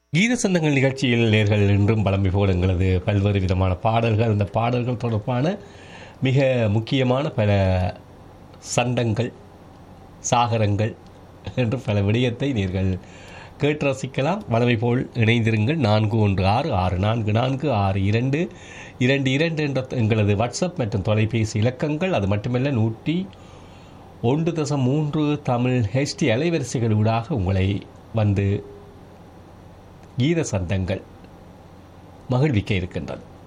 கீத சந்தங்கள் நிகழ்ச்சியில் நேர்கள் இன்றும் பழமை போல் எங்களது பல்வேறு விதமான பாடல்கள் அந்த பாடல்கள் தொடர்பான மிக முக்கியமான பல சண்டங்கள் சாகரங்கள் என்று பல விடயத்தை நீங்கள் கேட்டு ரசிக்கலாம் வளமை போல் இணைந்திருங்கள் நான்கு ஒன்று ஆறு ஆறு நான்கு நான்கு ஆறு இரண்டு இரண்டு இரண்டு என்ற எங்களது வாட்ஸ்அப் மற்றும் தொலைபேசி இலக்கங்கள் அது மட்டுமல்ல நூற்றி ஒன்று தசம் மூன்று தமிழ் ஹெச்டி அலைவரிசைகளூடாக உங்களை வந்து கீத சந்தங்கள் மகிழ்விக்க இருக்கின்றது